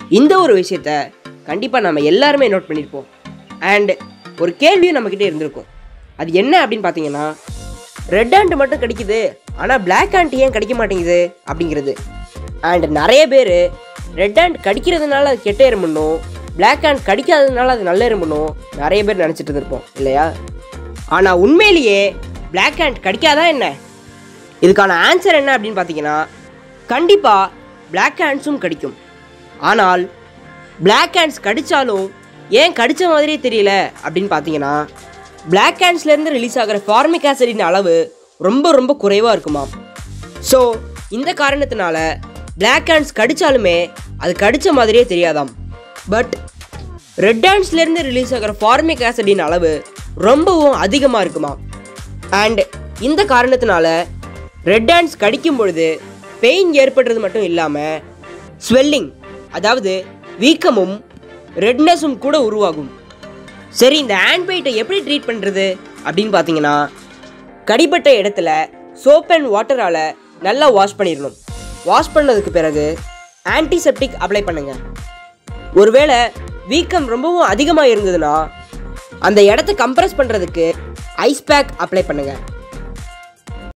இந்த ஒரு விஷயத்த கண்டிப்பாக நம்ம எல்லாருமே நோட் பண்ணியிருப்போம் அண்ட் ஒரு கேள்வியும் நம்மக்கிட்ட இருந்திருக்கும் அது என்ன அப்படின்னு பார்த்தீங்கன்னா ரெட் ஹேண்ட் மட்டும் கிடைக்குது ஆனால் Black ஹேண்ட் ஏன் கிடைக்க மாட்டேங்குது அப்படிங்கிறது அண்ட் நிறைய பேர் ரெட் ஹேண்ட் கடிக்கிறதுனால அது கெட்ட எறும்புன்னும் Black ஹேண்ட் கடிக்காததுனால அது நல்ல எறும்புன்னும் நிறைய பேர் நினச்சிட்டு இருந்திருப்போம் இல்லையா ஆனால் உண்மையிலேயே Black ஹேண்ட் கடிக்காதா என்ன இதுக்கான ஆன்சர் என்ன அப்படின்னு பார்த்தீங்கன்னா கண்டிப்பாக Black ஹேண்ட்ஸும் கடிக்கும் ஆனால் Black ஹேண்ட்ஸ் கடித்தாலும் ஏன் கடித்த மாதிரியே தெரியல அப்படின்னு பார்த்தீங்கன்னா Black ஹேண்ட்ஸ்லேருந்து ரிலீஸ் ஆகிற ஃபார்மிக் ஆசிடின் அளவு ரொம்ப ரொம்ப குறைவாக இருக்குமா ஸோ இந்த காரணத்தினால Black ஹேண்ட்ஸ் கடித்தாலுமே அது கடித்த மாதிரியே தெரியாதாம் பட் ரெட் ஹேண்ட்ஸ்லேருந்து ரிலீஸ் ஆகிற ஃபார்மிக் ஆசிடின் அளவு ரொம்பவும் அதிகமாக இருக்குமா அண்ட் இந்த காரணத்தினால ரெட் ஹேண்ட்ஸ் கடிக்கும் பொழுது பெயின் ஏற்படுறது மட்டும் இல்லாமல் ஸ்வெல்லிங் அதாவது வீக்கமும் ரெட்னஸும் கூட உருவாகும் சரி இந்த ஹேண்ட் பைட்டை எப்படி ட்ரீட் பண்ணுறது அப்படின்னு பார்த்தீங்கன்னா கடிப்பட்ட இடத்துல சோப் அண்ட் வாட்டரால் நல்லா வாஷ் பண்ணிடணும் வாஷ் பண்ணதுக்கு பிறகு ஆன்டிசெப்டிக் அப்ளை பண்ணுங்கள் ஒருவேளை வீக்கம் ரொம்பவும் அதிகமாக இருந்ததுன்னா அந்த இடத்த கம்ப்ரஸ் பண்ணுறதுக்கு ஐஸ் பேக் அப்ளை பண்ணுங்கள்